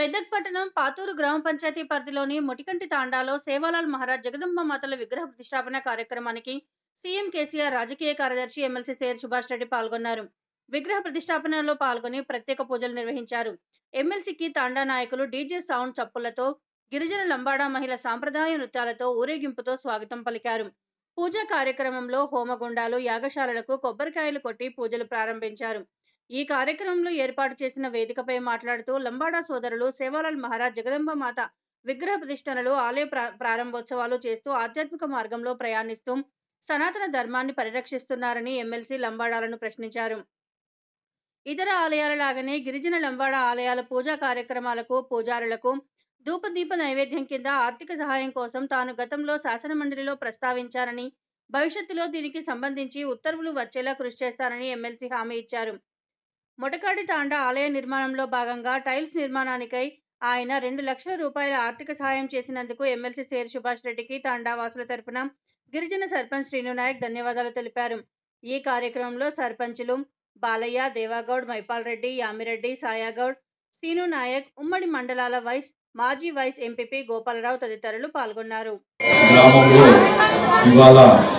మెదక్ పట్టణం పాతూరు గ్రామ పంచాయతీ పరిధిలోని ముటికంటి తాండాలో సేవాలాల్ మహారాజ్ జగదంబ మాతల విగ్రహ ప్రతిష్టాపన కార్యక్రమానికి సీఎం కేసీఆర్ రాజకీయ కార్యదర్శి ఎమ్మెల్సీ సేర్ సుభాష్ రెడ్డి పాల్గొన్నారు విగ్రహ ప్రతిష్టాపనలో పాల్గొని ప్రత్యేక పూజలు నిర్వహించారు ఎమ్మెల్సీకి తాండా నాయకులు డీజే సౌండ్ చప్పులతో గిరిజన లంబాడా మహిళ సాంప్రదాయ నృత్యాలతో ఊరేగింపుతో స్వాగతం పలికారు పూజా కార్యక్రమంలో హోమగుండాలు యాగశాలలకు కొబ్బరికాయలు కొట్టి పూజలు ప్రారంభించారు ఈ కార్యక్రమంలో ఏర్పాటు చేసిన వేదికపై మాట్లాడుతూ లంబాడా సోదరులు సేవాలాల్ మహారాజ్ జగదంబ మాత విగ్రహ ప్రతిష్టనలు ఆలయ ప్రా- ప్రారంభోత్సవాలు చేస్తూ ఆధ్యాత్మిక మార్గంలో ప్రయాణిస్తూ సనాతన ధర్మాన్ని పరిరక్షిస్తున్నారని ఎమ్మెల్సీ లంబాడాలను ప్రశ్నించారు ఇతర ఆలయాల లాగానే గిరిజన లంబాడా ఆలయాల పూజా కార్యక్రమాలకు పూజారులకు ధూపదీప నైవేద్యం కింద ఆర్థిక సహాయం కోసం తాను గతంలో శాసనమండలిలో ప్రస్తావించారని భవిష్యత్తులో దీనికి సంబంధించి ఉత్తర్వులు వచ్చేలా కృషి చేస్తారని ఎమ్మెల్సీ హామీ ఇచ్చారు మొటకాడి తాండా ఆలయ నిర్మాణంలో భాగంగా టైల్స్ నిర్మాణానికై ఆయన రెండు లక్షల రూపాయల ఆర్థిక సహాయం చేసినందుకు ఎమ్మెల్సీ సేర్ సుభాష్ రెడ్డికి తాండా వాసుల తరపున గిరిజన సర్పంచ్ శ్రీను నాయక్ ధన్యవాదాలు తెలిపారు ఈ కార్యక్రమంలో సర్పంచులు బాలయ్య దేవాగౌడ్ మైపాల్ రెడ్డి యామిరెడ్డి సాయాగౌడ్ శ్రీను నాయక్ ఉమ్మడి మండలాల వైస్ మాజీ వైస్ ఎంపీపీ గోపాలరావు తదితరులు పాల్గొన్నారు గ్రామంలో ఇవాళ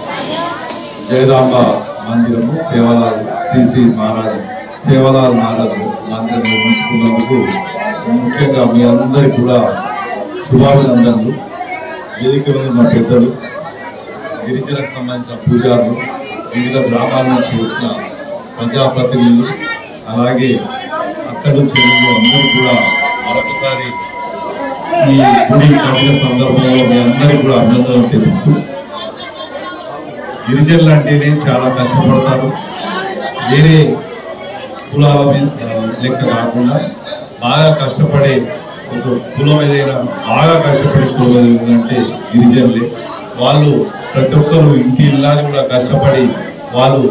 జయదాంబ మందిరము సేవలాల్ శ్రీ శ్రీ మహారాజ్ సేవలాల్ మహారాజ్ మందిరం నిర్మించుకున్నందుకు ముఖ్యంగా మీ అందరికీ కూడా శుభాభినందనలు వేదిక మీద మా పెద్దలు గిరిజనకు సంబంధించిన పూజారులు వివిధ గ్రామాల నుంచి వచ్చిన ప్రజాప్రతినిధులు అలాగే అక్కడి నుంచి వెళ్ళిన అందరూ కూడా మరొకసారి ఈ గుడి కట్టిన సందర్భంలో మీ అందరికీ కూడా అభినందనలు తెలుపుతూ గిరిజనులు అంటేనే చాలా కష్టపడతారు వేరే కులాల మీద లెక్క కాకుండా బాగా కష్టపడే ఒక కులం ఏదైనా బాగా కష్టపడే కులం ఏదంటే గిరిజనులే వాళ్ళు ప్రతి ఒక్కరు ఇంటి ఇల్లాది కూడా కష్టపడి వాళ్ళు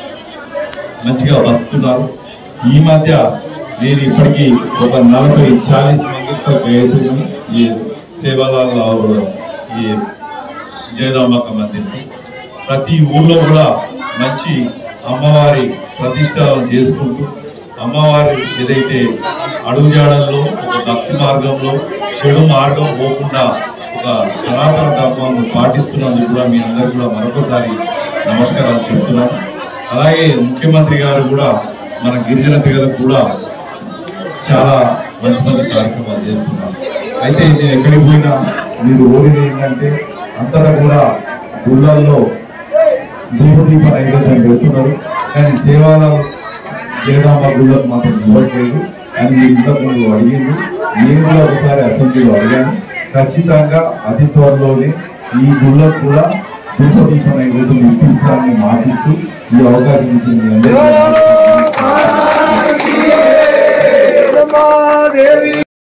మంచిగా బతుకుతున్నారు ఈ మధ్య నేను ఇప్పటికీ ఒక నలభై చాలీస్ మందితో గైతున్నాను ఈ సేవలలో ఈ జయదాంబక మందిరం ప్రతి ఊర్లో కూడా మంచి అమ్మవారి ప్రతిష్ట చేసుకుంటూ అమ్మవారి ఏదైతే అడుగుజాడల్లో ఒక భక్తి మార్గంలో చెడు మార్గం పోకుండా ఒక సనాతన ధర్మాన్ని పాటిస్తున్నందుకు కూడా మీ అందరికీ కూడా మరొకసారి నమస్కారాలు చెప్తున్నాను అలాగే ముఖ్యమంత్రి గారు కూడా మన గిరిజన తెగలకు కూడా చాలా మంచి మంచి కార్యక్రమాలు చేస్తున్నారు అయితే నేను ఎక్కడికి పోయినా మీరు ఓడిది ఏంటంటే అంతటా కూడా గుళ్ళల్లో దీపదీప నైవేద్యం పెడుతున్నారు కానీ సేవాల జయరామ గుళ్ళకు మాత్రం ఇవ్వట్లేదు అని మీరు ఇంతకుముందు అడిగింది నేను కూడా ఒకసారి అసెంబ్లీలో అడిగాను ఖచ్చితంగా అతి త్వరలోనే ఈ గుళ్ళకు కూడా దీపదీప నైవేద్యం ఇప్పిస్తానని మాటిస్తూ ఈ అవకాశం ఇచ్చింది మీ అందరికీ